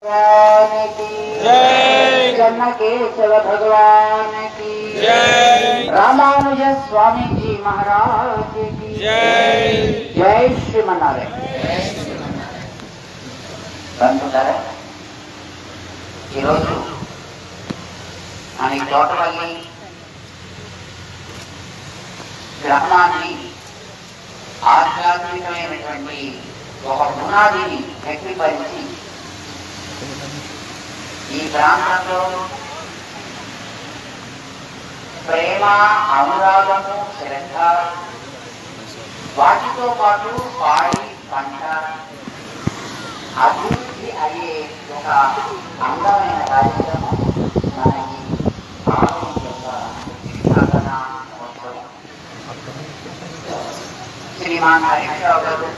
भगवान की जय। केशव भगवान की जय। रामानुज स्वामी जी महाराज की జై జై శ్రీమన్నారాయణ బంధువులారా ఈరోజు మన ఈ తోటపల్లి గ్రామాన్ని ఆధ్యాత్మికమైనటువంటి ఒక పునాదిని వ్యక్తపరిచి ఈ ప్రాంతంలో ప్రేమ అనురాగము శ్రద్ధ వాటితో పాటు పాడి పంట అభివృద్ధి అయ్యే ఒక అందమైన కార్యక్రమం మన ఈ ఆలయం యొక్క సాధన మహోత్సవం శ్రీమాన్ హరీశ్రావు గారు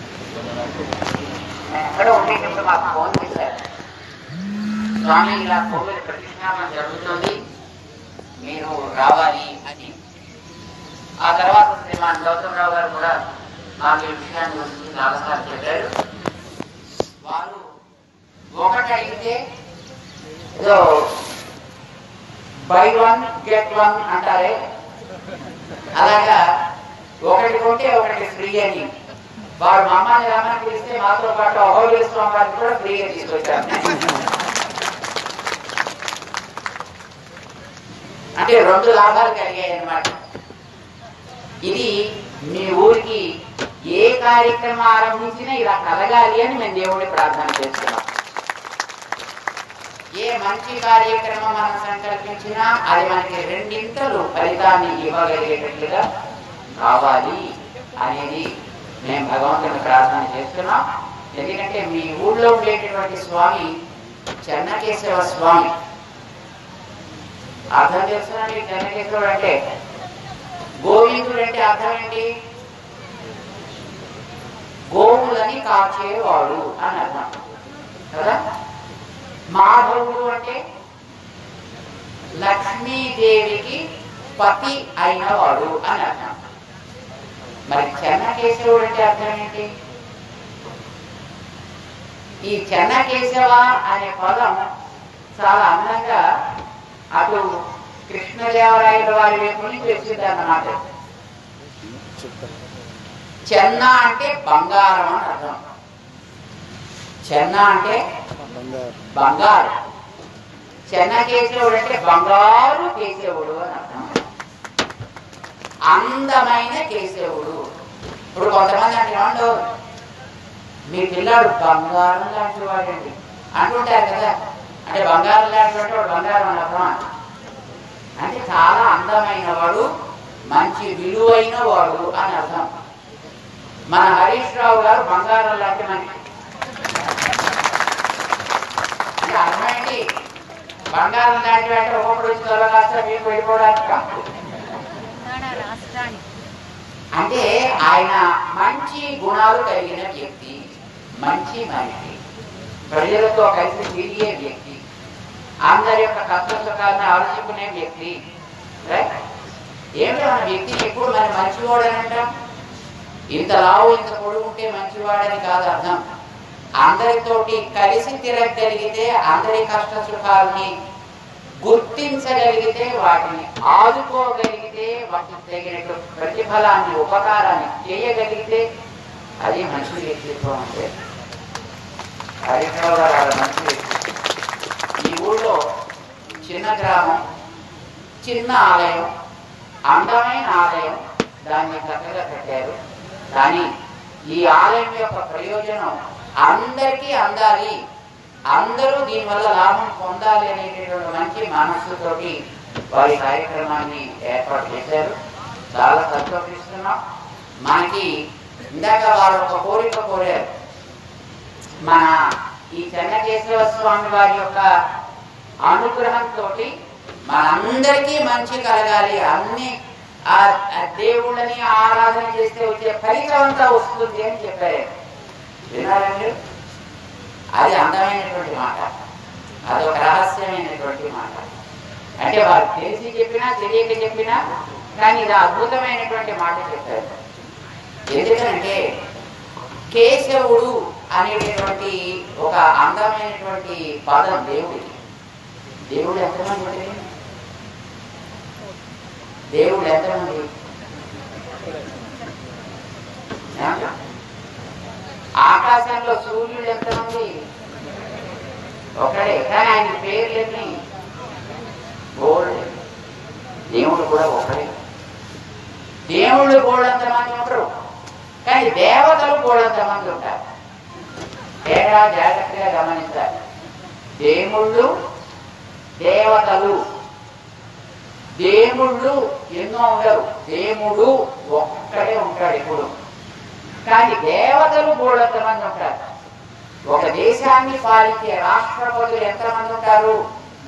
నేను ఎక్కడ ఉండేటప్పుడు మాకు ఫోన్ చేశారు స్వామి ఇలా కోవిడ్ ప్రతిష్టాపన జరుగుతుంది మీరు రావాలి అని ఆ తర్వాత శ్రీమాన్ గౌతమరావు గారు కూడా నాకు ఈ విషయాన్ని గురించి చాలాసార్లు చెప్పారు వారు ఒకటి అయితే ఏదో బై వన్ గెట్ వన్ అంటారే అలాగా ఒకటి కొంటే ఒకటి ఫ్రీ అని వారు మమ్మల్ని రమ్మని పిలిస్తే మాతో పాటు అహోబేశ్వరం వారిని కూడా ఫ్రీగా తీసుకొచ్చారు అంటే రెండు లాభాలు కలిగాయి అన్నమాట ఇది మీ ఊరికి ఏ కార్యక్రమం ఆరంభించినా ఇలా కలగాలి అని మేము దేవుడిని ప్రార్థన చేస్తున్నాం ఏ మంచి కార్యక్రమం మనం సంకల్పించినా అది మనకి రెండింతలు ఫలితాన్ని ఇవ్వగలిగేటట్లుగా కావాలి అనేది మేము భగవంతుని ప్రార్థన చేస్తున్నాం ఎందుకంటే మీ ఊళ్ళో ఉండేటటువంటి స్వామి చెన్నకేశవ స్వామి అర్థం చేస్తున్నాను చెన్నకేశవుడు అంటే గోవిందుడు అంటే అర్థం ఏంటి గోవులని కాచేవాడు అని అర్థం కదా మాధవుడు అంటే లక్ష్మీదేవికి పతి అయినవాడు అని అర్థం మరి చెన్నకేశవుడు అంటే అర్థం ఏంటి ఈ చెన్నకేశవ అనే పదం చాలా అందంగా అటు కృష్ణదేవరాయల వారి వైపు నుంచి వచ్చింది అన్నమాట చెన్న అంటే బంగారం అని అర్థం చెన్న అంటే బంగారు చెన్న కేశవుడు అంటే బంగారు కేశవుడు అని అర్థం అందమైన కేశవుడు ఇప్పుడు కొంతమంది అంటే ఏమండు మీ పిల్లాడు బంగారం లాంటి వాడండి అంటుంటారు కదా అంటే బంగారం లాంటి వాడు వాడు బంగారం అని అర్థమా అంటే చాలా అందమైన వాడు మంచి విలువైన వాడు అని అర్థం మన హరీష్ రావు గారు బంగారం లాంటి మనిషి అంటే అర్థమేంటి బంగారం లాంటి అంటే ఒకప్పుడు వచ్చి తొలగాస్తా మీకు వెళ్ళిపోవడానికి కాదు తెలంగాణ రాష్ట్రానికి అంటే ఆయన మంచి గుణాలు కలిగిన వ్యక్తి మంచి మనిషి ప్రజలతో కలిసి తిరిగే వ్యక్తి అందరి యొక్క కష్ట సుఖాలను ఆలోచించుకునే వ్యక్తి రైట్? ఏమిటి మన వ్యక్తిని ఎప్పుడు మరి మంచివాడని అంటాం ఇంత లావు ఇంత పొడుగు ఉంటే మంచివాడని కాదు అర్థం అందరితోటి కలిసి తిరగగలిగితే అందరి కష్ట సుఖాలని గుర్తించగలిగితే వాటిని ఆదుకోగలిగితే వాటికి తగినట్టు ప్రతిఫలాన్ని ఉపకారాన్ని చేయగలిగితే అది మంచి వ్యక్తిత్వం అంటే హరిరావు గారు అలా మంచి వ్యక్తి ఈ ఊళ్ళో చిన్న గ్రామం చిన్న ఆలయం అందమైన ఆలయం దాన్ని చక్కగా కట్టారు కానీ ఈ ఆలయం యొక్క ప్రయోజనం అందరికీ అందాలి అందరూ దీనివల్ల లాభం పొందాలి అనేటటువంటి మంచి మనస్సుతోటి వారి కార్యక్రమాన్ని ఏర్పాటు చేశారు చాలా సంతోషిస్తున్నాం మనకి ఇందాక వాళ్ళు ఒక కోరిక కోరారు మన ఈ చెన్నకేశవ స్వామి వారి యొక్క అనుగ్రహంతో మనందరికీ మంచి కలగాలి అన్ని ఆ ఆ దేవుళ్ళని ఆరాధన చేస్తే వచ్చే ఫలితం అంతా వస్తుంది అని చెప్పారు విన్నారా మీరు అది అందమైనటువంటి మాట అది ఒక రహస్యమైనటువంటి మాట అంటే వారు తెలిసి చెప్పినా తెలియక చెప్పినా కానీ ఇది అద్భుతమైనటువంటి మాట చెప్పారు ఎందుకంటే కేశవుడు అనేటటువంటి ఒక అందమైనటువంటి పదం దేవుడికి దేవుడు ఎంతమంది ఉంటుంది? దేవుడు ఎంతమంది ఏమంటారు? ఆకాశంలో సూర్యుడు ఎంతమంది ఒకడే కానీ ఆయన పేర్లు ఎన్ని గోల్డ్ దేవుడు కూడా ఒకడే దేవుళ్ళు గోడంత మంది ఉంటారు కానీ దేవతలు గోడంత మంది ఉంటారు తేడా జాగ్రత్తగా గమనించాలి దేవుళ్ళు దేవతలు దేవుళ్ళు ఎన్నో ఉండరు దేవుడు ఒక్కడే ఉంటాడు ఇప్పుడు కానీ దేవతలు గోడంత మంది ఉంటారు ఒక దేశాన్ని పాలించే రాష్ట్రపతులు ఎంతమంది ఉంటారు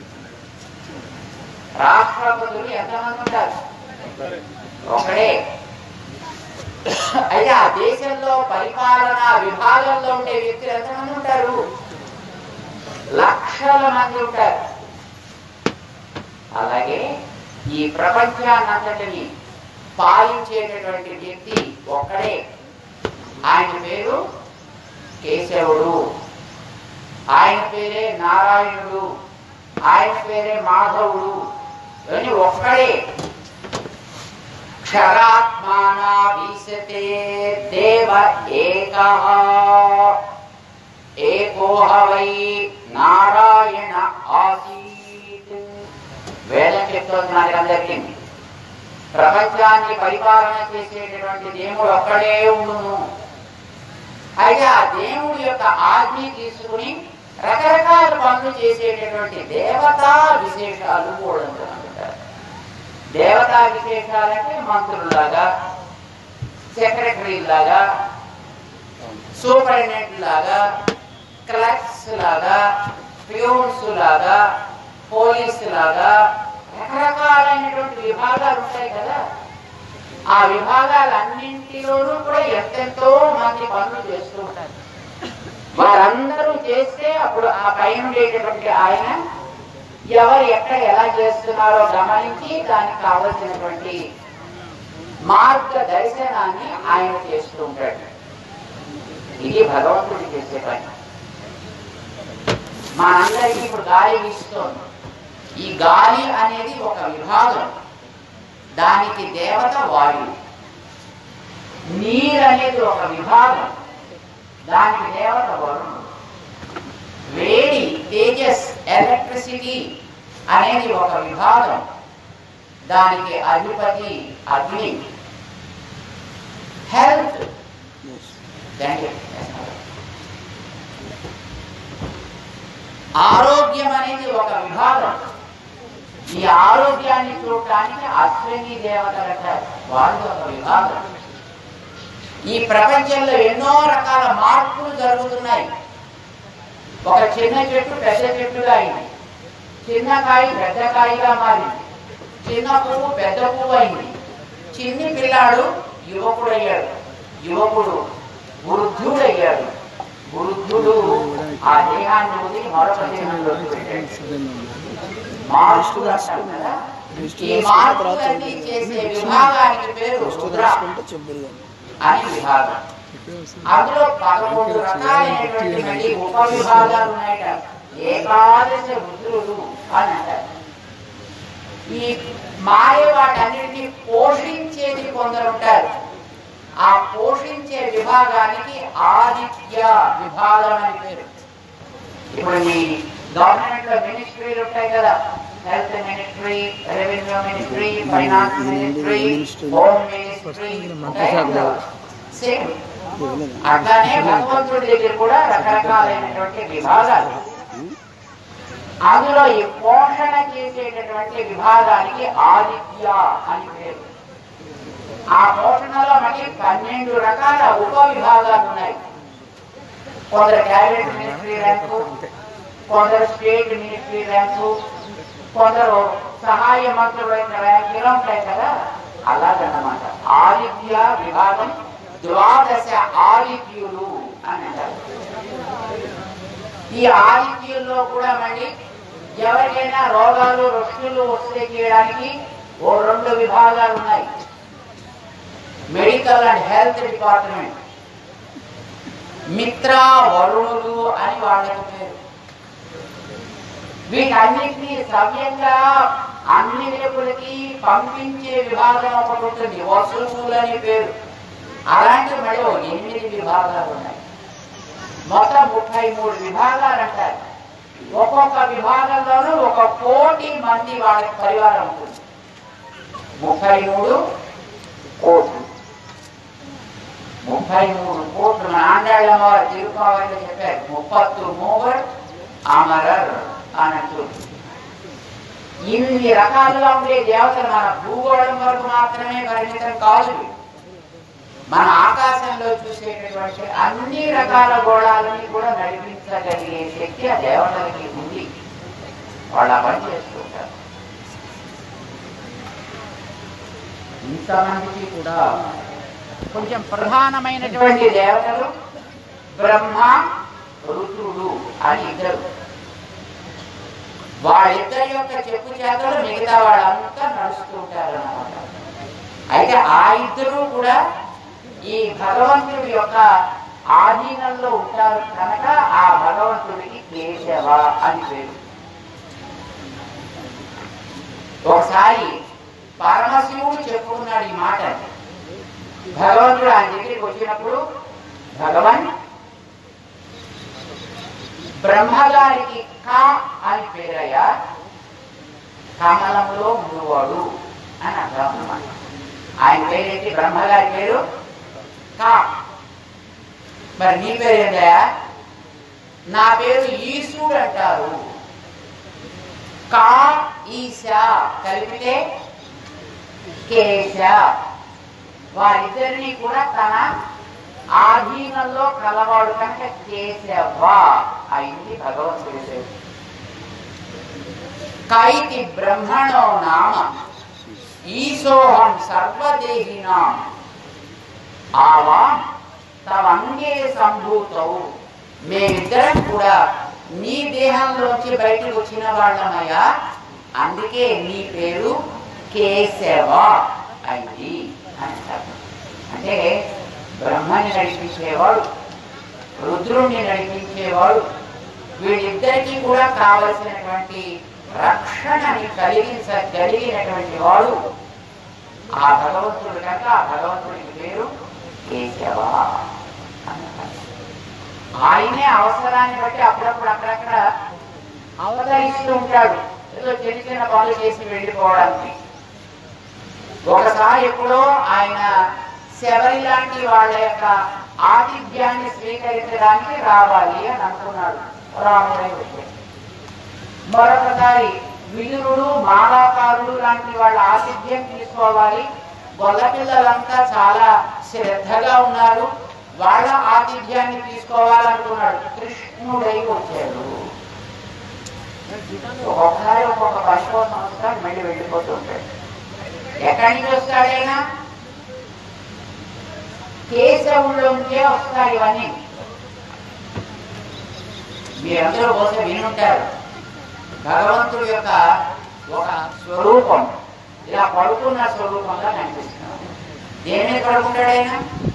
రాష్ట్రపతులు ఎంతమంది ఉంటారు ఒకడే అయితే ఆ దేశంలో పరిపాలన విభాగంలో ఉండే వ్యక్తులు ఎంతమంది ఉంటారు లక్షల మంది ఉంటారు అలాగే ఈ ప్రపంచాన్నంతటిని పాలించేటటువంటి వ్యక్తి ఒక్కడే ఆయన పేరు కేశవుడు ఆయన పేరే నారాయణుడు ఆయన పేరే మాధవుడు అని ఒక్కడే క్షరాత్మానా వీసతే దేవ ఏకః ఏకోహ వై నారాయణ ఆసీత్ వేదం చెప్తోంది మనకందరికీ ప్రపంచాన్ని పరిపాలన చేసేటటువంటి దేవుడు ఒక్కడే ఉండును అయితే ఆ దేవుడి యొక్క ఆజ్ఞ తీసుకుని రకరకాల పనులు చేసేటటువంటి దేవతా విశేషాలు కూడా ఉంటారు దేవతా విశేషాలంటే మంత్రుల్లాగా సెక్రటరీ లాగా సూపరింటెండెంట్ లాగా క్లర్క్స్ లాగా ప్యూన్స్ లాగా పోలీస్ లాగా రకరకాలైనటువంటి విభాగాలు ఉంటాయి కదా ఆ విభాగాలన్నింటిలోనూ కూడా ఎంతెంతో మంది పనులు చేస్తూ ఉంటారు వారందరూ చేస్తే అప్పుడు ఆ పైన ఉండేటటువంటి ఆయన ఎవరు ఎక్కడ ఎలా చేస్తున్నారో గమనించి దానికి కావలసినటువంటి మార్గదర్శనాన్ని ఆయన చేస్తూ ఉంటాడు ఇది భగవంతుడు చేసే పని మనందరికీ ఇప్పుడు గాలి వీస్తోంది ఈ గాలి అనేది ఒక విభాగం దానికి దేవత వాయువు నీరు అనేది ఒక విభాగం దానికి దేవత వరుణుడు వేడి తేజస్ ఎలక్ట్రిసిటీ అనేది ఒక విభాగం దానికి అధిపతి అగ్ని హెల్త్ ఆరోగ్యం అనేది ఒక విభాగం ఈ ఆరోగ్యాన్ని చూడటానికి అశ్విని దేవతలు అంటారు వాళ్ళు ఒక విభాగం ఈ ప్రపంచంలో ఎన్నో రకాల మార్పులు జరుగుతున్నాయి ఒక చిన్న చెట్టు పెద్ద చెట్టుగా అయింది చిన్న కాయ పెద్ద కాయగా మారింది చిన్న పువ్వు పెద్ద పువ్వు అయింది చిన్ని పిల్లాడు యువకుడయ్యాడు యువకుడు వృద్ధుడయ్యాడు వృద్ధుడు ఆ దేహాన్ని వదిలి మరొక దేహంలోకి వెళ్ళాడు మార్పులు అంటారు కదా ఈ మార్పులన్నీ చేసే విభాగానికి పేరు రుద్ర అని విభాగం అందులో పదకొండు రకాలైనటువంటి మళ్ళీ ఉప విభాగాలు ఉన్నాయట ఏకాదశ రుద్రుడు అని అంటారు ఈ మాయ వాటన్నిటిని పోషించేది కొందరు ఉంటారు ఆ పోషించే విభాగానికి ఆదిత్య విభాగం అని పేరు ఇప్పుడు మీ గవర్నమెంట్ లో మినిస్ట్రీలు ఉంటాయి కదా health ministry revenue ministry finance ministry home ministry same అట్లానే భగవంతుడి దగ్గర కూడా రకరకాలైనటువంటి విభాగాలు అందులో ఈ పోషణ చేసేటటువంటి విభాగానికి ఆదిత్య అని పేరు ఆ పోషణలో మళ్ళీ పన్నెండు రకాల ఉప విభాగాలు ఉన్నాయి కొందరు క్యాబినెట్ మినిస్ట్రీ ర్యాంకు కొందరు స్టేట్ మినిస్ట్రీ ర్యాంకు కొందరు సహాయ మంత్రులైన ర్యాంక్ ఇలా ఉంటాయి కదా అలాగన్నమాట ఆదిత్య విభాగం ద్వాదశ ఆదిత్యులు అని అంటారు ఈ ఆదిత్యుల్లో కూడా మళ్ళీ ఎవరికైనా రోగాలు రొష్టులు వస్తే చేయడానికి ఓ రెండు విభాగాలు ఉన్నాయి మెడికల్ అండ్ హెల్త్ డిపార్ట్మెంట్ మిత్ర వరుణులు అని వాళ్ళకి పేరు వీటన్నిటినీ సవ్యంగా అన్ని వైపులకి పంపించే విభాగం ఒకటి ఉంటుంది వసువులు అని పేరు అలాంటి మళ్ళీ ఓ ఎనిమిది విభాగాలు ఉన్నాయి మొత్తం ముప్పై మూడు విభాగాలు అంటారు ఒక్కొక్క విభాగంలోనూ ఒక కోటి మంది వాళ్ళ పరివారం ఉంటుంది ముప్పై మూడు కోట్లు ముప్పై మూడు కోట్లు నాండాళ్ళమ్మవారు తిరుపావళి చెప్పారు ముప్పత్తు మూవర్ అమరర్ అన్నట్టు ఇన్ని రకాలుగా ఉండే దేవతలు మన భూగోళం వరకు మాత్రమే పరిమితం కాదు మన ఆకాశంలో చూసేటటువంటి అన్ని రకాల గోళాలని కూడా నడిపించగలిగే శక్తి ఆ దేవతలకి ఉంది వాళ్ళు ఆ పని చేస్తుంటారు ఇంతమందికి కూడా కొంచెం ప్రధానమైనటువంటి దేవతలు బ్రహ్మ రుద్రుడు అని ఇద్దరు వాళ్ళిద్దరి యొక్క చెప్పు చేతలు మిగతా వాళ్ళంతా నడుస్తుంటారు అన్నమాట అయితే ఆ ఇద్దరు కూడా ఈ భగవంతుడి యొక్క ఆధీనంలో ఉంటారు కనుక ఆ భగవంతుడికి కేశవ అని పేరు ఒకసారి పరమశివుడు చెప్పుకున్నాడు ఈ మాట భగవంతుడు ఆయన దగ్గరికి వచ్చినప్పుడు భగవన్ బ్రహ్మగారికి కా అని పేరయ్యా కమలంలో ఉండేవాడు అని అర్థం అన్నమాట ఆయన పేరేంటి బ్రహ్మగారి పేరు కా మరి నీ పేరేంటయా నా పేరు ఈశుడు అంటారు కా ఈశ కలిపితే కేశ వారిద్దరిని కూడా తన ఆధీనంలో కలవాడు కనుక కేశవ అయింది భగవంతుడి పేరు కైతి బ్రహ్మణో నామ ఈశోహం సర్వదేహినాం ఆవా తవంగే సంభూతవు మేమిద్దరం కూడా నీ దేహంలోంచి బయటకు వచ్చిన వాళ్ళమయ్యా అందుకే నీ పేరు కేశవ అయింది అని అర్థం. అంటే బ్రహ్మని నడిపించేవాడు రుద్రుణ్ణి నడిపించేవాడు వీళ్ళిద్దరికీ కూడా కావలసినటువంటి రక్షణని కలిగించగలిగినటువంటి వాడు ఆ భగవంతుడు కనుక ఆ భగవంతుడికి పేరు కేశవ అన్నమాట. ఆయనే అవసరాన్ని బట్టి అప్పుడప్పుడు అక్కడక్కడ అవతరిస్తూ ఉంటాడు ఏదో చిన్న చిన్న పనులు చేసి వెళ్ళిపోవడానికి ఒకసారి ఎప్పుడో ఆయన శబరి లాంటి వాళ్ళ యొక్క ఆతిథ్యాన్ని స్వీకరించడానికి రావాలి అని అనుకున్నాడు రాముడై వచ్చాడు మరొకసారి విదురుడు మాలాకారుడు లాంటి వాళ్ళ ఆతిథ్యం తీసుకోవాలి గొల్ల పిల్లలంతా చాలా శ్రద్ధగా ఉన్నారు వాళ్ళ ఆతిథ్యాన్ని తీసుకోవాలనుకున్నాడు కృష్ణుడై వచ్చాడు ఒక్కొక్కసారి ఒక్కొక్క పని కోసం వస్తాడు మళ్ళీ వెళ్ళిపోతుంటాడు ఎక్కడి నుంచి వస్తాడైనా కేశవుల్లోంచే వస్తాయి ఇవన్నీ మీరందరూ బహుశా వినుంటారు భగవంతుడి యొక్క ఒక స్వరూపం ఇలా పడుకున్న స్వరూపంగా కనిపిస్తున్నాడు దేని మీద పడుకుంటాడు ఆయన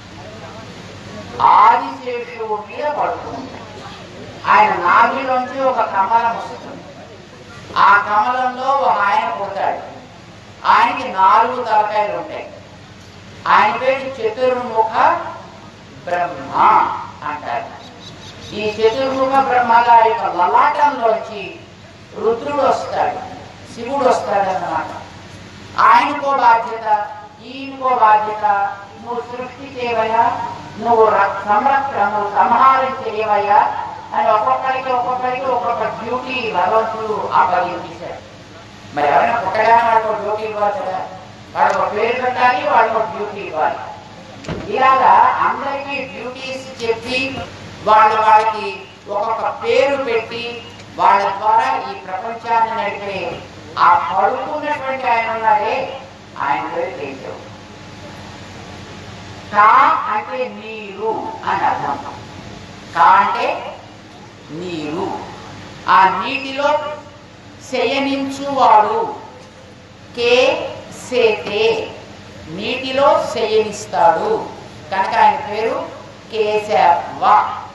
ఆదిశేషువు మీద పడుకుంటాడు ఆయన నాభిలోంచి ఒక కమలం వస్తుంది ఆ కమలంలో ఒక ఆయన పుడతాడు ఆయనకి నాలుగు తలకాయలు ఉంటాయి ఆయన పేరు చతుర్ముఖ బ్రహ్మ అంటారు ఈ చతుర్ముఖ బ్రహ్మ గారి యొక్క లలాటంలోంచి రుద్రుడు వస్తాడు శివుడు వస్తాడు అన్నమాట ఆయనకో బాధ్యత ఈయనకో బాధ్యత నువ్వు సృష్టి చేయవయ్యా నువ్వు ర- సంరక్షణ నువ్వు సంహారం చేయవయ్యా అని ఒక్కొక్కరికి ఒక్కొక్కరికి ఒక్కొక్క డ్యూటీ భగవంతుడు ఆపగించాడు మరి ఎవరైనా పుట్టగానే వాళ్ళకి ఒక డ్యూటీ ఇవ్వాలి కదా వాళ్ళకి ఒక పేరు పెట్టాలి వాళ్ళకి ఒక డ్యూటీ ఇవ్వాలి ఇలాగా అందరికీ డ్యూటీస్ చెప్పి వాళ్ళ వాళ్ళకి ఒక్కొక్క పేరు పెట్టి వాళ్ళ ద్వారా ఈ ప్రపంచాన్ని నడిపే ఆ పడుకున్నటువంటి ఆయన ఉన్నాడే ఆయన పేరు కేశవ్ కా అంటే నీరు అని అర్థం కా అంటే నీరు ఆ నీటిలో శయనించువాడు కే సేతే నీటిలో శయనిస్తాడు కనుక ఆయన పేరు కేశవ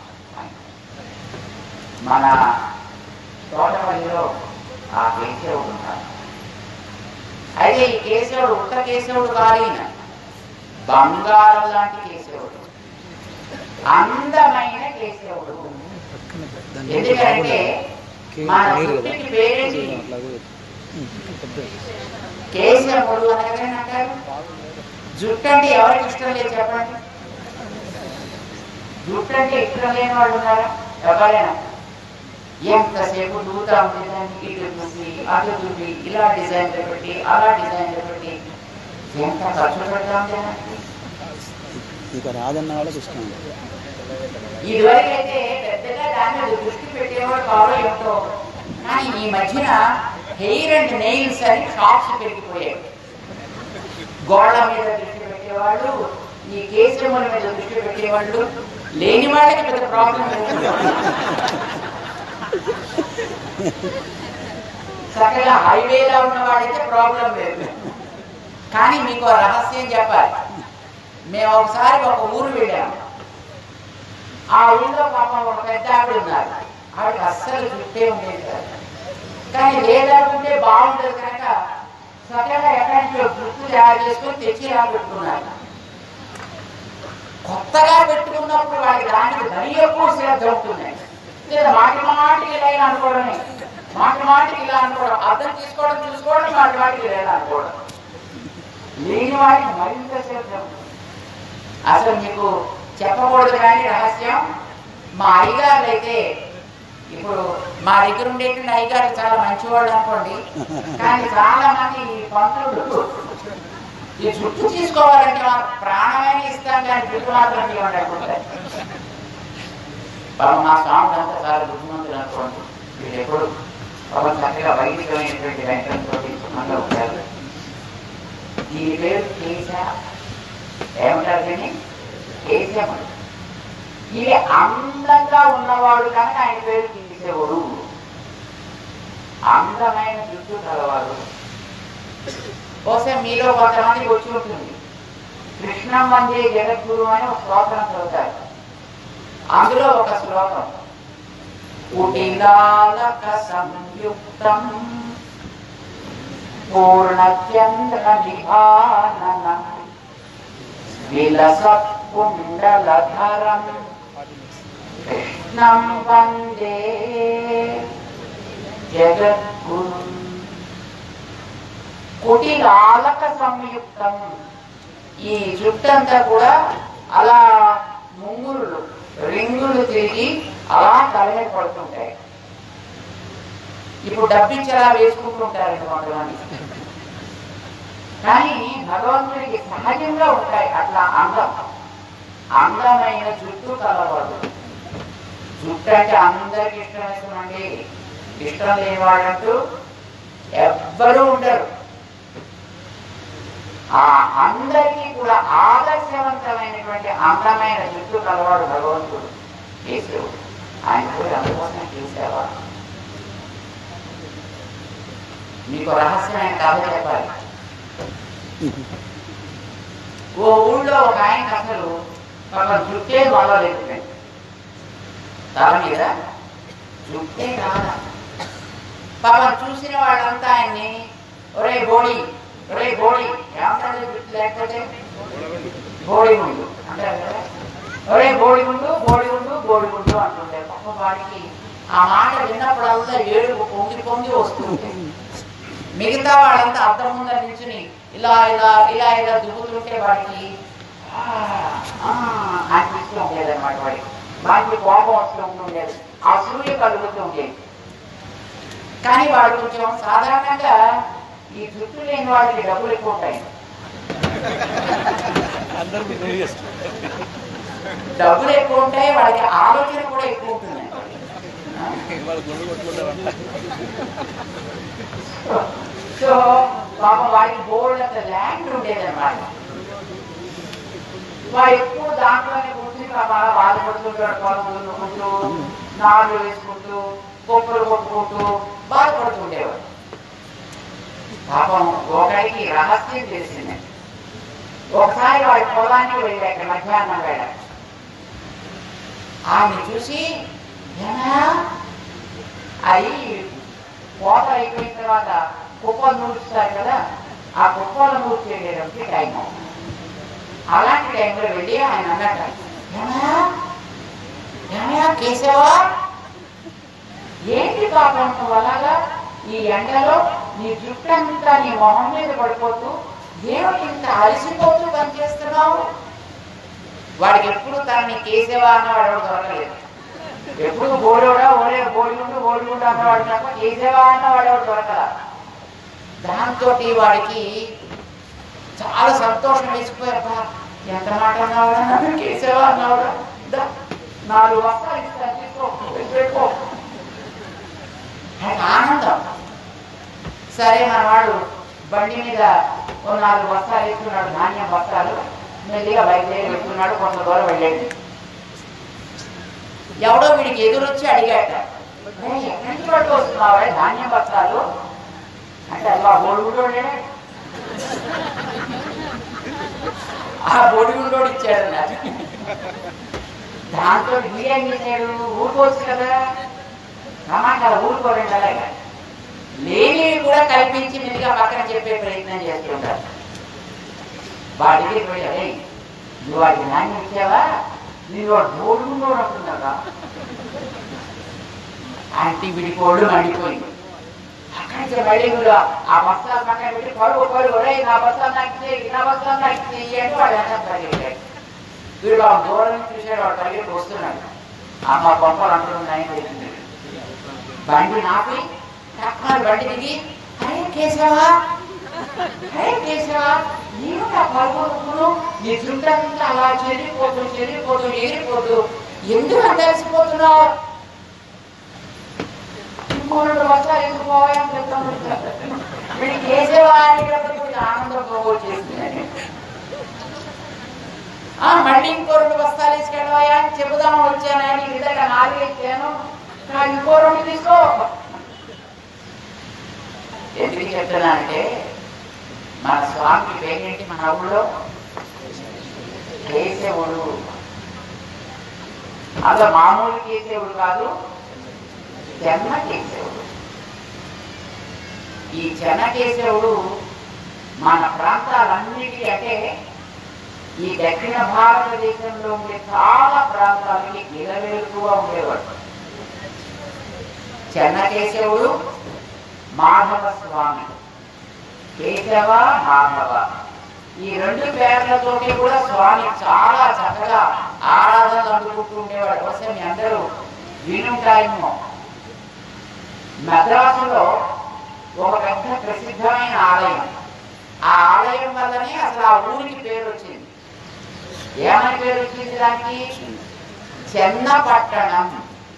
మన తోటపల్లిలో ఆ కేశవుడు ఉంటాడు అయితే ఈ కేశవుడు ఉత్త కేశవుడు కాదు ఈయన బంగారం లాంటి కేశవుడు అందమైన కేశవుడు ఎందుకంటే మన జుట్టుకి పేరేంటి కేశవుడు అనగానే అంటారు జుట్టు అంటే ఎవరికి ఇష్టం లేదు చెప్పండి జుట్టు అంటే ఇష్టం లేని వాళ్ళు ఉన్నారా ఎవరైనా ఎంతసేపు దూతా ఉంటుంది దాన్ని ఇటు చూపి అటు చూపి ఇలా డిజైన్ పెట్టి అలా డిజైన్ పెట్టి ఎంత ఖర్చు పెడతాం జనానికి ఇక రాదన్న వాళ్ళకి ఇష్టం ఇదివరకు అయితే పెద్దగా దాని మీద దృష్టి పెట్టేవాడు కావాలో ఏమిటో కానీ ఈ మధ్యన హెయిర్ అండ్ నెయిల్స్ అని షాప్స్ పెరిగిపోయాయి గోళ్ళ మీద దృష్టి పెట్టేవాళ్ళు ఈ కేసుల మీద దృష్టి పెట్టేవాళ్ళు లేని వాళ్ళకి పెద్ద ప్రాబ్లం చక్కగా హైవేలో ఉన్న వాడైతే ప్రాబ్లం లేదు కానీ మీకు ఓ రహస్యం చెప్పాలి మేము ఒకసారి ఒక ఊరు వెళ్ళాము ఆ ఊళ్ళో పాపం ఒక పెద్ద ఆవిడ ఉన్నారు ఆవిడకి అస్సలు చుట్టే ఉండేది కాదు కానీ లేదనుకుంటే బాగుంటుంది కనుక చక్కగా ఎక్కడి నుంచో గుర్తు తయారు చేసుకొని తెచ్చి రా పెట్టుకున్నారు కొత్తగా పెట్టుకున్నప్పుడు వాడికి దానికి మరీ ఎక్కువ శ్రద్ధ ఉంటుంది లేదా మాటి మాటికి ఇలా ఇలా అనుకోవడమే మాటి మాటికి ఇలా అనుకోవడం అర్థం తీసుకోవడం చూసుకోవడం మాటి మాటికి ఇలా అనుకోవడం లేని వాడికి మరింత శ్రద్ధ ఉంటుంది అసలు మీకు చెప్పకూడదు కానీ రహస్యం మా అయ్యగారు అయితే ఇప్పుడు మా దగ్గర ఉండేటువంటి అయ్యగారు చాలా మంచివాళ్ళు అనుకోండి కానీ చాలా మంది ఈ పంతులు ఈ జుట్టు తీసుకోవాలంటే మన ప్రాణమైన ఇస్తాం కానీ జుట్టు మాత్రం ఇవ్వండి అనుకుంటారు పాపం మా స్వామి అంతా చాలా బుద్ధిమంతులు అనుకోండి వీళ్ళు ఎప్పుడు పాపం చక్కగా వైదికమైనటువంటి వెంకటంతో సుఖంగా ఉంటారు దీని పేరు కేశ ఏమంటారు దీన్ని కేశముడు ఇది అందంగా ఉన్నవాడు కనుక ఆయన పేరు కేశవుడు అందమైన జుట్టు కలవాడు బహుశా మీలో కొంతమంది వచ్చి ఉంటుంది కృష్ణం వందే జగద్గురు అని ఒక శ్లోకం చదువుతారు అందులో ఒక శ్లోకం కుటిలాలక సంయుక్తం పూర్ణచంద్ర నిభాననం విలసత్కుండలధరం కృష్ణం వందే జగద్గురు కుటిలాలక సంయుక్తం ఈ జుట్టంతా కూడా అలా ముంగురులు రింగులు తిరిగి అలా తల మీద పడుతుంటాయి ఇప్పుడు డబ్బిచ్చి అలా వేసుకుంటుంటారండి కొంతమంది కానీ భగవంతుడికి సహజంగా ఉంటాయి అట్లా అందం అందమైన జుట్టు కలవాడు జుట్టు అంటే అందరికి ఇష్టం వేసుకోండి ఇష్టం లేని వాళ్ళంటూ ఎవ్వరూ ఉండరు ఆ అందరికీ కూడా ఆదర్శవంతమైనటువంటి అందమైన జుట్టు కలవాడు భగవంతుడు కేశవుడు ఆయన కూడా అందుకోసం చూసేవా మీకు రహస్యమైన కథ చెప్పాలి ఓ ఊళ్ళో ఒక ఆయన అసలు ఒక జుట్టే మొదలెట్టింది తల మీద జుట్టే రాదా పాపం చూసిన వాళ్ళంతా ఆయన్ని ఒరే బోడి ఒరే బోడి ఏమంటారు జుట్టు లేకపోతే బోడి ముందు అంటారు కదా ఒరే బోడి ముందు బోడి ముందు బోడి ముందు అంటుంటే పాపం వాడికి ఆ మాట విన్నప్పుడల్లా ఏడుపు పొంగి పొంగి వస్తుంది మిగతా వాళ్ళంతా అర్థం ముందర నించుని ఇలా ఇలా ఇలా ఇలా దుబ్బుతుంటే వాడికి ఆ, ఆ అనిపిస్తూ ఉండేది అనమాట వాడికి వాడికి కోపం వస్తూ ఉండేది అసూయ కలుగుతూ ఉండేది కానీ వాడు కొంచెం సాధారణంగా ఈ జుట్టు లేని వాడికి డబ్బులు ఎక్కువ ఉంటాయి అందరికీ తెలియజేస్తాం డబ్బులు ఎక్కువ ఉంటాయి వాడికి ఆలోచన కూడా ఎక్కువ ఉంటుంది వాళ్ళు గుండు కొట్టుకుంటారు సో పాపం వాడికి బోర్డు అంత ల్యాండ్ ఉండేదన్నమాట వాడు ఎక్కువ దాంట్లోనే కూర్చుని పాపం అలా బాధపడుతుంటాడు పనులు నొక్కుంటూ నాలుగు వేసుకుంటూ కొప్పులు కొట్టుకుంటూ బాధపడుతుండేవాడు పాపం ఒకడికి రహస్యం తెలిసింది ఒకసారి వాడి పొలానికి వెళ్ళాక మధ్యాహ్నం వేళ ఆమె చూసి "ఏమా, అవి కోత అయిపోయిన తర్వాత కుప్పలు నూరుస్తారు కదా ఆ కుప్పలు నూర్చేయడానికి టైం అవుతుంది అలాంటి టైంలో వెళ్ళి ఆయన అన్నట్ట "ఏమయ్యా? ఏమయ్యా కేశవా ఏంటి పాపం నువ్వు అలాగా ఈ ఎండలో నీ జుట్టు అంతా నీ మొహం మీద పడిపోతూ ఏమిటి ఇంత అలసిపోతూ పనిచేస్తున్నావు వాడికి ఎప్పుడు తనని కేశవా అన్నవాడు దొరకలేదు ఎప్పుడు బోడోడా ఓడే బోడిగుండు బోడిగుండు అన్నవాడు తప్ప కేశవా అన్నవాడు ఎవడు దొరకల దాంతో వాడికి చాలా సంతోషం వేసిపోయారు ఎంత మాట అన్నావురా నన్ను కేశవా అన్నావురా దా, నాలుగు వస్తాలు ఇస్తాను తీసుకో పెట్టుకో ఆయన ఆనందం సరే మనవాడు బండి మీద ఓ నాలుగు బస్తాలు వేసుకున్నాడు ధాన్యం బస్తాలు మెల్లిగా బయలుదేరి పెట్టుకున్నాడు కొంత దూరం వెళ్ళాడు ఎవడో వీడికి ఎదురొచ్చి అడిగాట "ఏయ్, ఎక్కడి నుంచి పట్టుకొస్తున్నావా ధాన్యం బస్తాలు అంటే అలా బోడుగుండోడే ఆ బోడిగుండోడు ఇచ్చాడు నాకు దాంతో వీడేం చేశాడు ఊరుకోవచ్చు కదా రమాంటారు ఊరుకోరండి అలాగే లేనివి కూడా కల్పించి మీదుగా పక్కన చెప్పే ప్రయత్నం చేస్తుంటారు వాడి దగ్గరికి వెళ్ళాడు "ఏయ్, నువ్వు వాడికి నాణ్యం ఇచ్చావా నేను వాడు బోడుగుండోడు అంటున్నాగా అంటే వీడి కోళ్ళు మండిపోయింది అక్కడి నుంచి మళ్ళీ వీడు ఆ బస్తాలు పక్కన పెట్టి పరుగు పరుగు "రేయ్, నా బస్తాలు నాకు ఇచ్చేయి, నా బస్తాలు నాకు ఇచ్చేయి" అంటే వాడు వెనక పరిగెట్టాడు వీడు ఆ దూరం నుంచి చూశాడు వాడు పరిగెట్టి వస్తున్నాడు అమ్మ బొమ్మలు అంటున్నాయని తెలిసింది బండి నాపి టక్కున బండి దిగి అరే కేశవా అరే కేశవా నీవు నా పరుగును నీ జుట్టంతా అలా చెరిగిపోతూ చెరిగిపోతూ ఎగిరిపోతూ ఎందుకు అందరిసిపోతున్నావు ఇంకోటి వస్త్రాలు ఎందుకుపోవాలని చెప్తాను వీడికి కేశవా అనేటప్పుడు కొంచెం ఆనందం పోగొట్టు చేస్తుందని ఆ మళ్ళీ ఇంకో రెండు బస్తాలు తీసుకెళ్ళవా అని చెబుదాం వచ్చాను ఆయన ఇద్దరు నాలుగు ఇచ్చాను నాకు ఇంకో రెండు తీసుకో ఎందుకు చెప్తున్నానంటే మన స్వామి పేరేంటి మన ఊళ్ళో కేశవుడు అలా మామూలు కేశవుడు కాదు చెన్న కేశవుడు ఈ చెన్న కేశవుడు మన ప్రాంతాలన్నిటికీ అంటే ఈ దక్షిణ భారతదేశంలో ఉండే చాలా ప్రాంతాలకి నిలవేరుగా ఉండేవాడు చెన్నకేశవుడు మాధవ స్వామి కేశవ మాధవ ఈ రెండు పేర్లతోటి కూడా స్వామి చాలా చక్కగా ఆరాధనలు అందుకుంటూ ఉండేవాడు కోసం మీ అందరూ వినుంటాయేమో మద్రాసులో ఒక పెద్ద ప్రసిద్ధమైన ఆలయం ఆ ఆలయం వల్లనే అసలు ఆ ఊరికి పేరు వచ్చింది ఏమని పేరు వచ్చింది దానికి చెన్నపట్టణం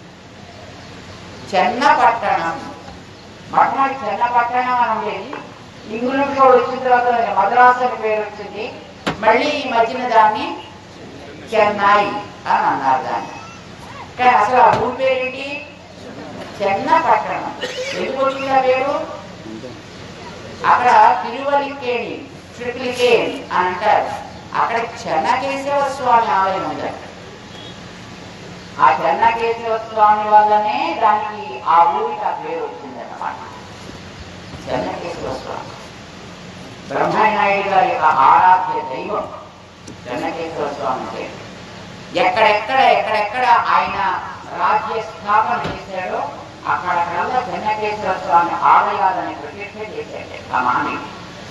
చెన్నపట్టణం మొట్టమొదటి చెన్నపట్టణం అని ఉండేది ఇంగ్లీష్ కూడా వచ్చిన తర్వాత దానికి మద్రాసు అని పేరు వచ్చింది మళ్ళీ ఈ మధ్యన దాన్ని చెన్నై అని అన్నారు దాన్ని కానీ అసలు ఆ ఊరి పేరేంటి చెన్నపట్టణం ఎందుకు వచ్చింది ఆ పేరు అక్కడ తిరువలికేణి ట్రిప్లికేణి అని అంటారు అక్కడ చెన్నకేశవ స్వామి ఆలయం ఉంది ఆ చెన్నకేశవ స్వామి వల్లనే దానికి ఆ ఊరికి ఆ పేరు వచ్చింది అన్నమాట చెన్నకేశవ స్వామి బ్రహ్మనాయుడు గారి యొక్క ఆరాధ్య దైవం చెన్నకేశవ స్వామి పేరు ఎక్కడెక్కడ ఎక్కడెక్కడ ఆయన రాజ్య స్థాపన చేశాడో అక్కడక్కడల్లా చెన్నకేశ్వర స్వామి ఆలయాలని ప్రతిష్ట చేశాడు ఆ మహనీయుడు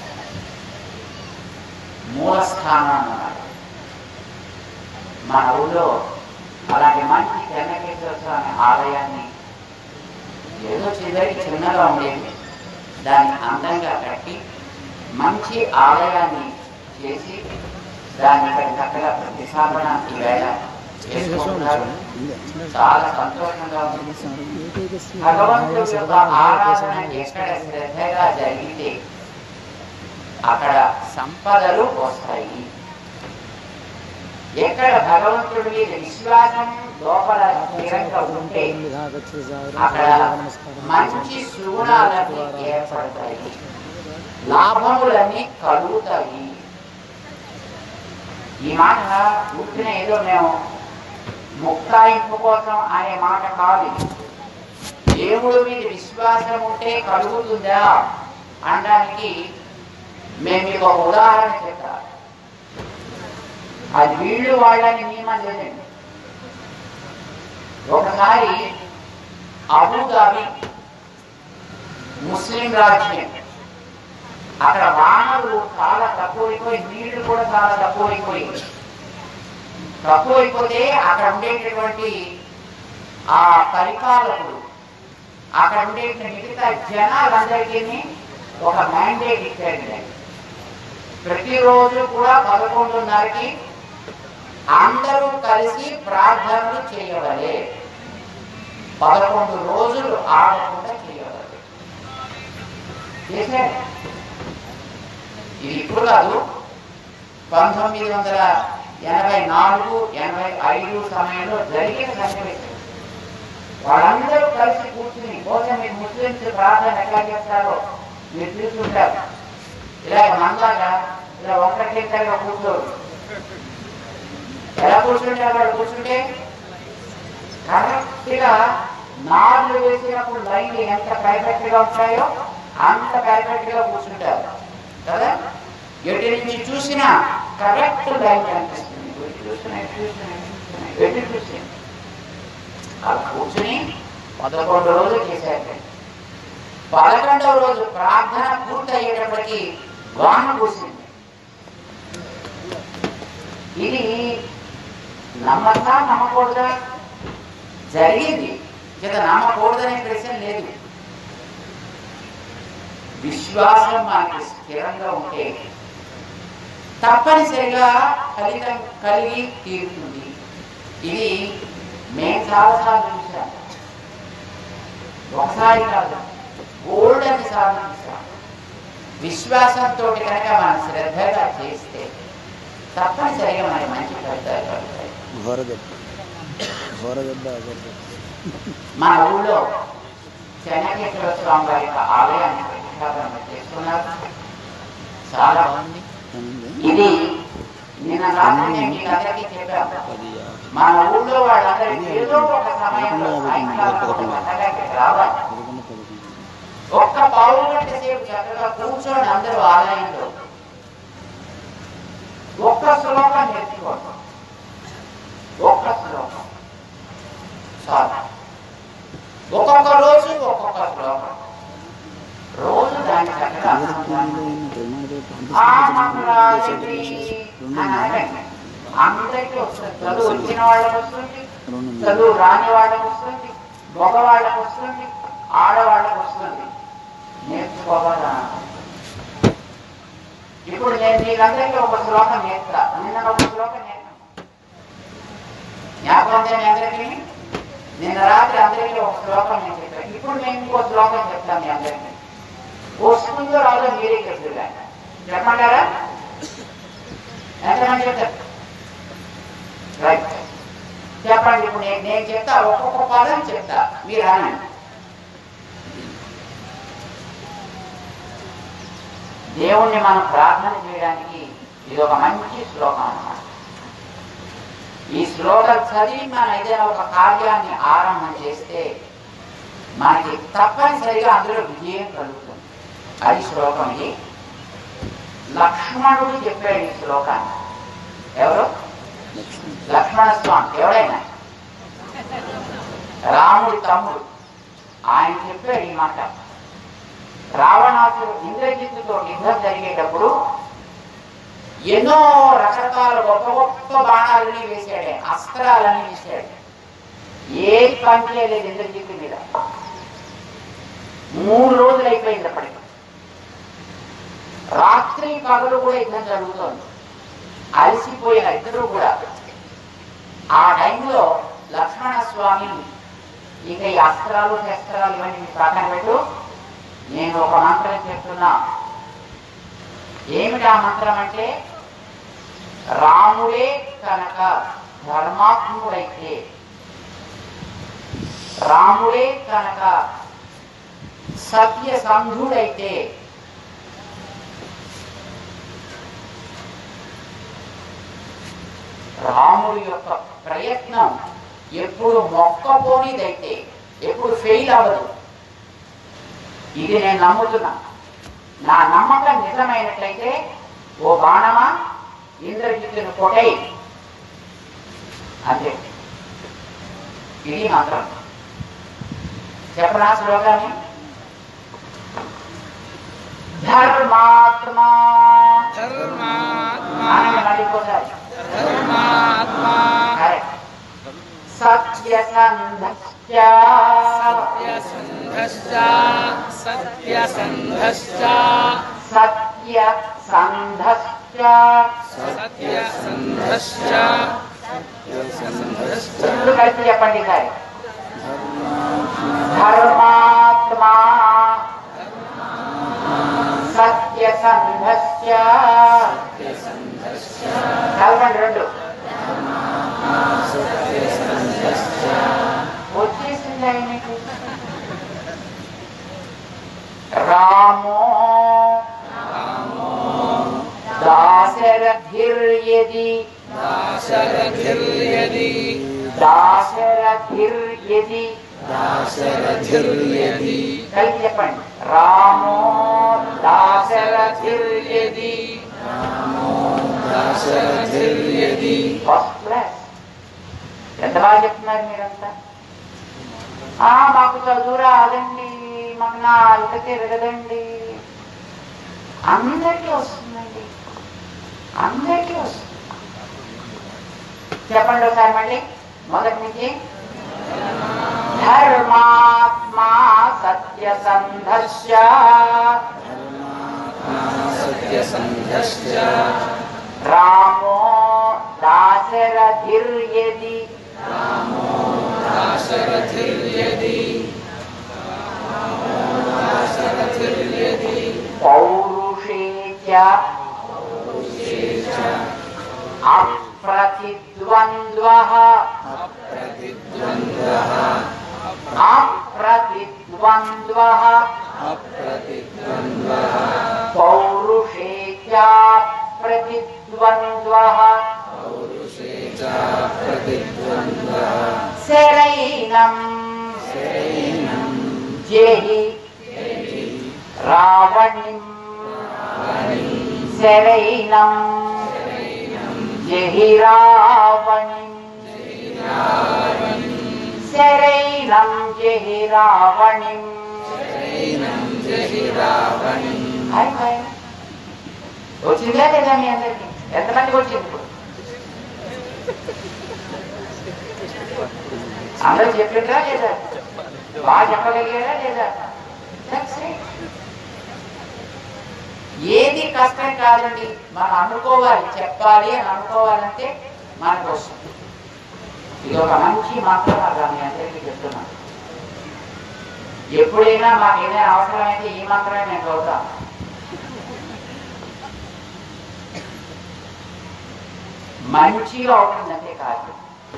మూలస్థానం అన్నాడు మన ఊళ్ళో అలాంటి మంచి చెన్నకేశ్వర స్వామి ఆలయాన్ని ఏదో చివరికి చిన్నగా ఉండేది దాన్ని అందంగా కట్టి మంచి ఆలయాన్ని చేసి దాన్ని ఇక్కడ చక్కగా ప్రతిష్టాపన ఈవేళ చేసుకుంటున్నారు చాలా సంతోషంగా ఉంది భగవంతుడి యొక్క ఆరాధన ఎక్కడ శ్రద్ధగా జరిగితే అక్కడ సంపదలు వస్తాయి ఎక్కడ భగవంతుడి మీద విశ్వాసం లోపల స్థిరంగా ఉంటే అక్కడ మంచి సుగుణాలన్నీ ఏర్పడతాయి లాభములన్నీ కలుగుతాయి ఈ మాట పుట్టిన ఏదో మేము ముక్తాయింపు కోసం అనే మాట కాదు ఇది. దేవుడి మీద విశ్వాసం ఉంటే కలుగుతుందా అనడానికి మేము మీకు ఒక ఉదాహరణ చెప్తాం అది వీళ్ళు వాళ్ళని నియమం లేదండి ఒకసారి అబుదాబి ముస్లిం రాజ్యం అక్కడ వానలు చాలా తక్కువైపోయి నీళ్లు కూడా చాలా తక్కువైపోయి తక్కువైపోతే అక్కడ ఉండేటటువంటి ఆ పరిపాలకుడు అక్కడ ఉండే మిగతా జనాలందరికీ ఒక మ్యాండేట్ ఇచ్చాడు ప్రతిరోజు కూడా పదకొండున్నరకి అందరూ కలిసి ప్రార్థనలు చేయవలే పదకొండు రోజులు ఆడకుండా చేయవలే చేశాడు ఇది ఇప్పుడు కాదు పంతొమ్మిది వందల ఎనభై నాలుగు ఎనభై ఐదు సమయంలో జరిగిన సన్నివేశం వాళ్ళందరూ కలిసి కూర్చుని బహుశా మీరు ముస్లింస్ ప్రార్థన ఎట్లా చేస్తారో మీరు చూస్తుంటారు ఇలా మందాగా ఇలా ఒక్కటిగా కూర్చోరు ఎలా కూర్చుంటారు వాళ్ళు కూర్చుంటే కరెక్ట్ గా నార్లు వేసినప్పుడు లైన్లు ఎంత పర్ఫెక్ట్ గా ఉంటాయో అంత పర్ఫెక్ట్ గా కూర్చుంటారు కదా ఎటు నుంచి చూసినా కరెక్ట్ లైన్ కనిపిస్తుంది ఇటు చూసినా ఇటు చూసినా ఇటు చూసినా, ఎటు చూసినా అలా కూర్చుని పదకొండు రోజులు చేశారు పదకొండవ రోజు ప్రార్థన పూర్తయ్యేటప్పటికి వాన కూసింది ఇది నమ్మచ్చా నమ్మకూడదా జరిగింది చేత నమ్మకూడదనే ప్రశ్న లేదు విశ్వాసం మనకి స్థిరంగా ఉంటే తప్పనిసరిగా ఫలితం కలిగి తీరుతుంది ఇది మేము చాలాసార్లు చూసాం ఒకసారి కాదు గోల్డ్ అని సార్లు చూసాం విశ్వాసంతో కనుక మనం శ్రద్ధగా చేస్తే తప్పనిసరిగా మనకి మంచి ఫలితాలు కలుగుతాయి ఘోర దెబ్బ ఘోర దెబ్బ ఘోర దెబ్బ మన ఊళ్ళో చెన్నకేశ్వర స్వామి వారి యొక్క ఆలయాన్ని ప్రతిష్టాపన చేసుకున్నారు చాలా బాగుంది ఏముంది? ఇది నిన్న రాత్రి నేను మీకు అందరికీ చెప్పాను పది మన ఊళ్ళో వాళ్ళందరూ ఏదో ఒక సమయంలో సాయంకాలం ఒక గంటలకి రావాలి పదకొండు పదకొండు ఒక్క పావు గంట సేపు చక్కగా కూర్చొని అందరూ ఆలయంలో ఒక్క శ్లోకం నేర్చుకోండి ఒక్క శ్లోకం చాలు ఒక్కొక్క రోజు ఒక్కొక్క శ్లోకం రోజు దాన్ని చక్కగా అనుసంధానం ఆమరాజి అని అనకండి. అందరికీ వస్తుంది చదువు వచ్చిన వాళ్ళకి వస్తుంది చదువు రాని వాళ్ళకి వస్తుంది మగవాళ్ళకి వస్తుంది ఆడవాళ్ళకి వస్తుంది నేర్చుకోవాలా ఇప్పుడు నేను మీకందరికీ ఒక శ్లోకం నేర్పుతా నిన్న ఒక శ్లోకం నేర్పా జ్ఞాపకం ఉందా మీ అందరికీ నిన్న రాత్రి అందరికీ ఒక శ్లోకం నేను చెప్పాను ఇప్పుడు నేను ఇంకో శ్లోకం చెప్తాను మీ అందరికీ వస్తుందో రాదో మీరే చెప్తున్నా చెప్పమంటారా ఎంతమంది చెప్తారు రైట్ చెప్పండి ఇప్పుడు నేను నేను చెప్తా ఒక్కొక్క పదం చెప్తా మీరు అనండి దేవుణ్ణి మనం ప్రార్థన చేయడానికి ఇది ఒక మంచి శ్లోకం అన్నమాట ఈ శ్లోకం చదివి మనం ఏదైనా ఒక కార్యాన్ని ఆరంభం చేస్తే మనకి తప్పనిసరిగా అందులో విజయం కలుగుతుంది అది శ్లోకం ఇది లక్ష్మణుడు చెప్పాడు ఈ శ్లోకాన్ని ఎవరు లక్ష్మణ్ లక్ష్మణ స్వామి ఎవడైనా రాముడి తమ్ముడు ఆయన చెప్పాడు ఈ మాట రావణాసుడు ఇంద్రజిత్తుతో యుద్ధం జరిగేటప్పుడు ఎన్నో రకరకాల గొప్ప గొప్ప బాణాలని వేశాడు అస్త్రాలని వేశాడు ఏ పని చేయలేదు ఇంద్రజిత్తు మీద మూడు రోజులు అయిపోయింది అప్పటికి రాత్రి పగలు కూడా యుద్ధం జరుగుతోంది అలసిపోయిన ఇద్దరు కూడా ఆ టైంలో లక్ష్మణ స్వామి ఇక ఈ అస్త్రాలు శస్త్రాలు ఇవన్నీ మీ పక్కన పెట్టు నేను ఒక మంత్రం చెప్తున్నా ఏమిటి ఆ మంత్రం అంటే రాముడే కనుక ధర్మాత్ముడైతే రాముడే కనుక సత్య సంధుడైతే రాముడి యొక్క ప్రయత్నం ఎప్పుడు మొక్కపోనిదైతే ఎప్పుడు ఫెయిల్ అవ్వదు ఇది నేను నమ్ముతున్నా నా నమ్మకం నిజమైనట్లయితే ఓ బాణమా ఇంద్రజిత్తును కొట్టై అంతే ఇది మాత్రం చెప్పనా శ్లోకాన్ని ధర్మాత్మా ధర్మాత్మా ఆనందం మళ్ళీ ఇంకోసారి ధర్మాత్మా కరెక్ట్ సత్యసంధశ్చ సత్యసంధశ్చ సత్యసంధశ్చ సత్యసంధశ్చ సత్యసంధశ్చ రెండు కలిసి చెప్పండి సార్ ధర్మాత్మా సత్యసంధశ్చ కలవండి రెండు వచ్చేసింది ఆయనకి రామో దాశరథిర్యది దాశరథిర్యది దాశరథిర్యది దాశరథిర్యది కలిసి చెప్పండి రామో దాశరథిర్యది దాశరథిర్యది ఫస్ట్ క్లాస్ ఎంత బాగా చెప్తున్నారు మీరంతా ఆ మాకు చదువు రాదండి మాకు నాలుక తిరగదండి అందరికీ వస్తుందండి అందరికీ వస్తుంది చెప్పండి ఒకసారి మళ్ళీ మొదటి నుంచి ధర్మాత్మా సత్యసంధస్య సత్యసంధశ్చ రామో దాశరథిర్యది దాశరథిర్యది దాశరథిర్యది పౌరుషే చ అప్రతిద్వంద్వః అప్రతిద్వంద్వః అప్రతిద్వంద్వః అప్రతిద్వంద్వః పౌరుషే చ ప్రతిద్వంద్వః పౌరుషే చ ప్రతిద్వంద్వః శరైనం జేహి రావణిం శరైనం జహి రావణిం శరైనం జహి రావణిం హాయ్ హాయ్ వచ్చిందా లేదా మీ అందరికి ఎంతమందికి వచ్చింది ఇప్పుడు అందరూ చెప్పిండ్రా లేదా బాగా చెప్పగలిగారా లేదా That's it. ఏది కష్టం కాదండి మనం అనుకోవాలి చెప్పాలి అని అనుకోవాలంటే మనకు వస్తుంది ఇది ఒక మంచి మంత్రం మీ అందరికీ చెప్తున్నాను ఎప్పుడైనా మాకు ఏదైనా అవసరమైతే ఈ మంత్రమే నేను చదువుతాను మంచిగా ఉంటుందంటే కాదు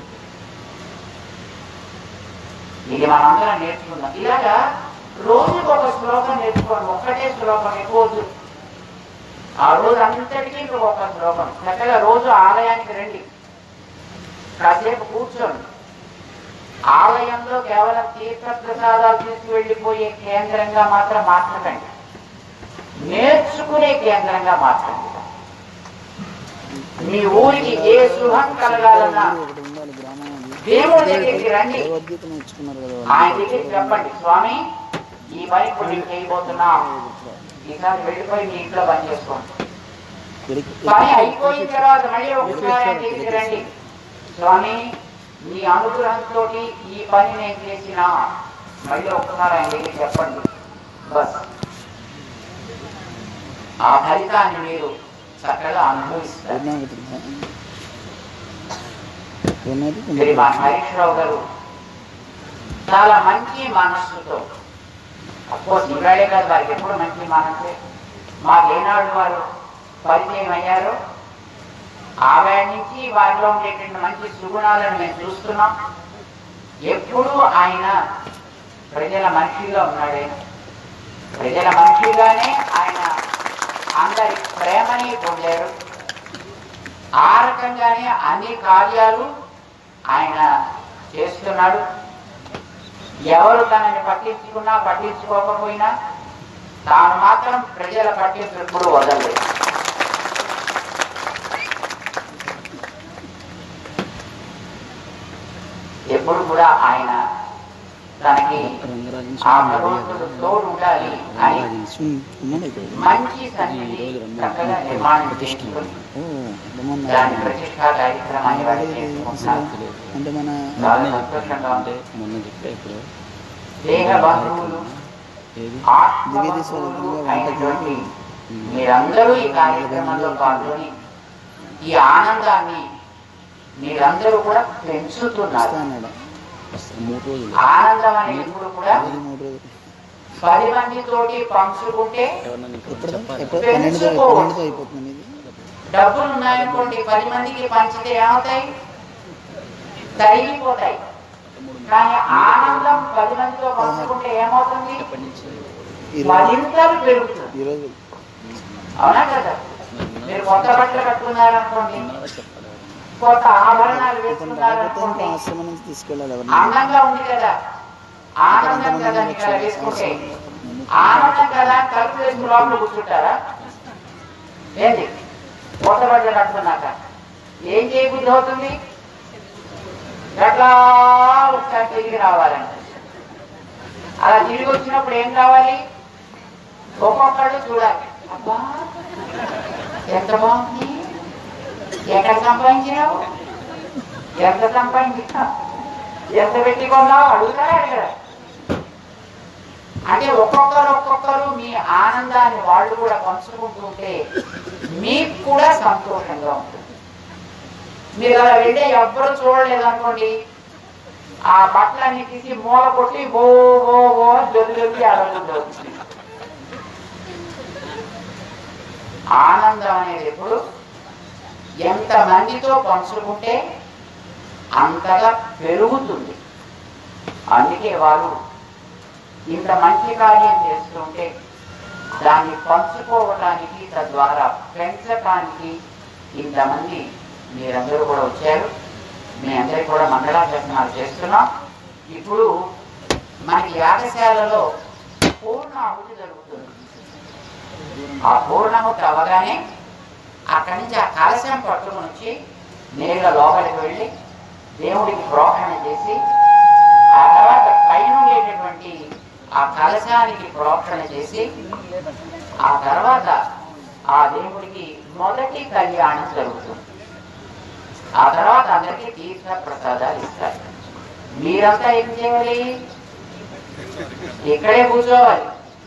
ఇది మనందరం నేర్చుకుందాం ఇలాగా రోజుకు ఒక శ్లోకం నేర్చుకోండి ఒక్కటే శ్లోకం ఎక్కువ వద్దు. ఆ రోజు అంతటికీ ఇంకొక ఒక శ్లోకం చక్కగా రోజు ఆలయానికి రండి కాసేపు కూర్చోండి ఆలయంలో కేవలం తీర్థ ప్రసాదాలు తీసుకువెళ్ళిపోయే కేంద్రంగా మాత్రం మార్చకండి నేర్చుకునే కేంద్రంగా మార్చండి మీ ఊరికి ఏ శుభం కలగాలన్నా ఒకటి ఉండాలి గ్రామం అది. దేవుడి దగ్గరికి రండి భగవద్గీత నేర్చుకున్నారు కదా ఆయన దగ్గరికి చెప్పండి స్వామి ఈ పని ఇప్పుడు నేను చేయబోతున్నా ఈసారి వెళ్ళిపోయి మీ ఇంట్లో పని చేసుకోండి పెరికి- పని అయిపోయిన తర్వాత మళ్ళీ ఒకసారి ఆయన దగ్గరికి రండి స్వామి మీ అనుగ్రహంతో ఈ పని నేను చేసిన మళ్ళీ ఒక్కసారి ఆయన దగ్గరికి చెప్పండి బస్ ఆ ఫలితాన్ని మీరు చక్కగా అనుభవిస్తారు పూర్ణాహుతి. పూర్ణాహుతి శ్రీ మా హరీష్ రావు గారు చాలా మంచి మనస్సుతో అఫ్కోర్స్ ఇవాళే కాదు వారికి ఎప్పుడు మంచి మనస్సే మాకు ఏనాడు వారు పరిచయం అయ్యారో ఆవేళ నుంచి వారిలో ఉండేటువంటి మంచి సుగుణాలను మేము చూస్తున్నాం ఎప్పుడూ ఆయన ప్రజల మనిషిగా ఉన్నాడు ఆయన ప్రజల మనిషిగానే ఆయన అందరి ప్రేమని పొందారు ఆ రకంగానే అన్ని కార్యాలు ఆయన చేస్తున్నాడు ఎవరు తనని పట్టించుకున్నా పట్టించుకోకపోయినా తాను మాత్రం ప్రజల పట్టింపు ఎప్పుడు వదలలేదు ఎప్పుడు కూడా ఆయన తనకి రంగరాజన్ ఆ స్వామి భగవంతుడు తోడు ఉండాలి అని రంగరాజన్ స్వామి ఉన్నాడు ఇక్కడ మంచి ఈ సన్నిధి రోజు రంగ చక్కగా నిర్మాణం ప్రతిష్ఠ చేసుకుని ఓ మొన్న దాని ప్రతిష్టా కార్యక్రమాన్ని వారు చేసుకుంటున్నారు అంటే మన చాలా సంతోషంగా ఉంది మొన్న చెప్పా ఇప్పుడు దేహ బంధువులు ఏది ఆత్మబంధువులు అయినటువంటి మీరందరూ ఈ కార్యక్రమంలో పాల్గొని ఈ ఆనందాన్ని మీరందరూ కూడా పెంచుతున్నారు వస్తా అన్నాడు వస్తా మూడు రోజులు ఆనందం అనేది ఎప్పుడు కూడా అది మూడు రోజులు పది మందితోటి పంచుకుంటే ఎవరన్నా ఎప్పుడు ఎప్పుడు పన్నెండుతో పన్నెండుతో అయిపోతుంది ఇది డబ్బులు ఉన్నాయనుకోండి పది మందికి పంచితే ఏమవుతాయి తరిగిపోతాయి కానీ ఆనందం పది మందితో పంచుకుంటే ఏమవుతుంది ఈ రోజు మరింతలు పెరుగుతుంది ఈ రోజు అవునా కదా మీరు కొత్త బట్టలు కట్టుకున్నారనుకోండి కొత్త ఆభరణాలు ఇతను వేసుకున్నారు రాకపోతే ఇంకా అనుకోండి ఆశ్రమం నుంచి తీసుకెళ్ళాలి ఎవరిని అందంగా ఉంది కదా ఆనందం కదా అని ఇక్కడ వేసుకుంటే ఆనందం కదా అని తలుపు వేసుకుని లోపల కూర్చుంటారా ఏంటి కొత్త బట్టలు కట్టుకున్నాక ఏం చేయబుద్ధి అవుతుంది గట్లా ఒకసారి తిరిగి రావాలండి అలా తిరిగి వచ్చినప్పుడు ఏం కావాలి ఒక్కొక్కళ్ళు చూడాలి అబ్బా ఎంత బాగుంది ఎక్కడ సంపాదించినావు ఎంత సంపాదించినావు ఎంత పెట్టి కొన్నావు అడుగుతారా అడగరా అంటే ఒక్కొక్కరు ఒక్కొక్కరు మీ ఆనందాన్ని వాళ్ళు కూడా పంచుకుంటూ ఉంటే మీకు కూడా సంతోషంగా ఉంటుంది మీరు అలా వెళ్ళే ఎవ్వరు చూడలేదు అనుకోండి ఆ బట్టలన్నీ తీసి మూల కొట్టి ఓ ఓ ఓ జొల్లి జొల్లి అడగదు ఆనందం అనేది ఎప్పుడు ఎంత మందితో పంచుకుంటే అంతగా పెరుగుతుంది అందుకే వారు ఇంత మంచి కార్యం చేస్తుంటే దాన్ని పంచుకోవటానికి తద్వారా పెంచటానికి ఇంతమంది మీరందరూ కూడా వచ్చారు మీ అందరికి కూడా మంగళాచరణాలు చేస్తున్నాం ఇప్పుడు మనకి యాగశాలలో పూర్ణాహుతి జరుగుతుంది ఆ పూర్ణాహుతి అవగానే అక్కడి నుంచి ఆ కలశం పట్టుకుని వచ్చి నేరుగా లోపలికి వెళ్ళి దేవుడికి ప్రోక్షణ చేసి ఆ తర్వాత పైన ఉండేటటువంటి ఆ కలశానికి ప్రోక్షణ చేసి ఆ తర్వాత ఆ దేవుడికి మొదటి కళ్యాణం జరుగుతుంది ఆ తర్వాత అందరికీ తీర్థ ప్రసాదాలు ఇస్తారు మీరంతా ఏం చేయాలి ఇక్కడే కూర్చోవాలి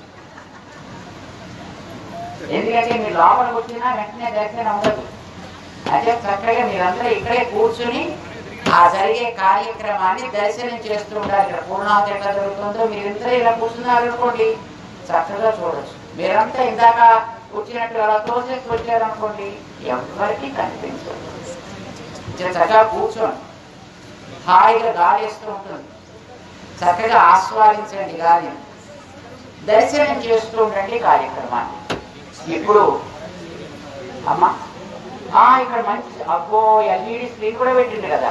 ఎందుకంటే మీరు లోపలికి వచ్చినా వెంటనే దర్శనం ఉండదు అదే చక్కగా మీరందరూ ఇక్కడే కూర్చుని ఆ జరిగే కార్యక్రమాన్ని దర్శనం చేస్తూ ఉండాలి ఇక్కడ పూర్ణావతి ఎట్లా జరుగుతుందో మీరందరూ ఇలా కూర్చున్నారు అనుకోండి చక్కగా చూడొచ్చు మీరంతా ఇందాక కూర్చున్నట్టు అలా తోసేసి వచ్చారనుకోండి ఎవరికి కనిపించదు ఇట్లా చక్కగా కూర్చోండి హాయిగా గాలి వేస్తూ ఉంటుంది చక్కగా ఆస్వాదించండి గాలిని దర్శనం చేస్తూ ఉండండి కార్యక్రమాన్ని ఇప్పుడు అమ్మా ఆ, ఇక్కడ మంచి అబ్బో ఎల్ఈడి స్క్రీన్ కూడా పెట్టింది కదా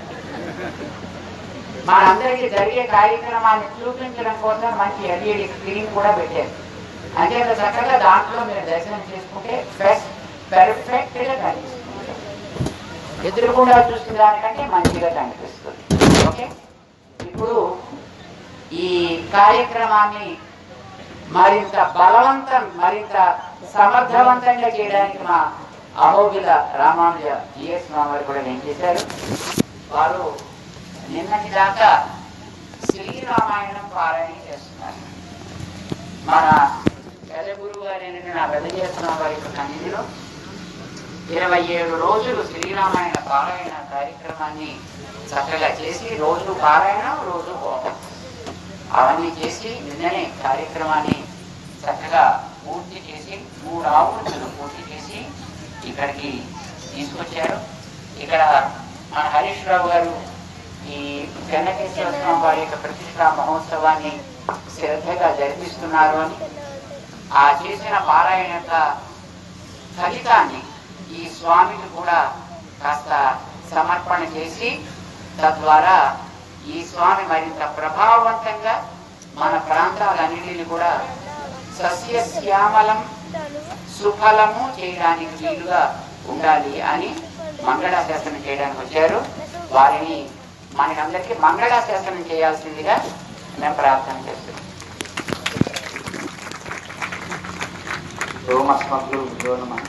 మనందరికీ జరిగే కార్యక్రమాన్ని చూపించడం కోసం మంచి ఎల్ఈడి స్క్రీన్ కూడా పెట్టారు అంటే అంత చక్కగా దాంట్లో మీరు దర్శనం చేసుకుంటే పెర్ఫెక్ట్ గా కనిపిస్తుంది ఎదురుకుండా చూసిన దానికంటే మంచిగా కనిపిస్తుంది ఓకే ఇప్పుడు ఈ కార్యక్రమాన్ని మరింత బలవంతం మరింత సమర్థవంతంగా చేయడానికి మా అహోబిల రామానుజ జిఎస్ మామగారు కూడా ఏం చేశారు వారు నిన్నటి దాకా శ్రీరామాయణం పారాయణ చేస్తున్నారు మన పెద్ద గురువు గారు నా పెద్ద చేస్తున్న వారి యొక్క సన్నిధిలో ఇరవై ఏడు రోజులు శ్రీరామాయణ పారాయణ కార్యక్రమాన్ని చక్కగా చేసి రోజు పారాయణ రోజు హోమం అవన్నీ చేసి నిన్ననే కార్యక్రమాన్ని చక్కగా పూర్తి చేసి మూడు ఆవుతులు పూర్తి చేసి ఇక్కడికి తీసుకొచ్చారు ఇక్కడ మన హరీష్ రావు గారు ఈ చెన్నకేశ్వర స్వామి వారి యొక్క ప్రతిష్టా మహోత్సవాన్ని శ్రద్ధగా జరిపిస్తున్నారు అని ఆ చేసిన పారాయణ యొక్క ఫలితాన్ని ఈ స్వామికి కూడా కాస్త సమర్పణ చేసి తద్వారా ఈ స్వామి మరింత ప్రభావవంతంగా మన ప్రాంతాలన్నిటిని కూడా సస్యశ్యామలం సుఫలము చేయడానికి వీలుగా ఉండాలి అని మంగళాశాసనం చేయడానికి వచ్చారు వారిని మనకందరికీ మంగళాశాసనం చేయాల్సిందిగా మేము ప్రార్థన చేస్తున్నాం ఓం అస్మద్గురు నమః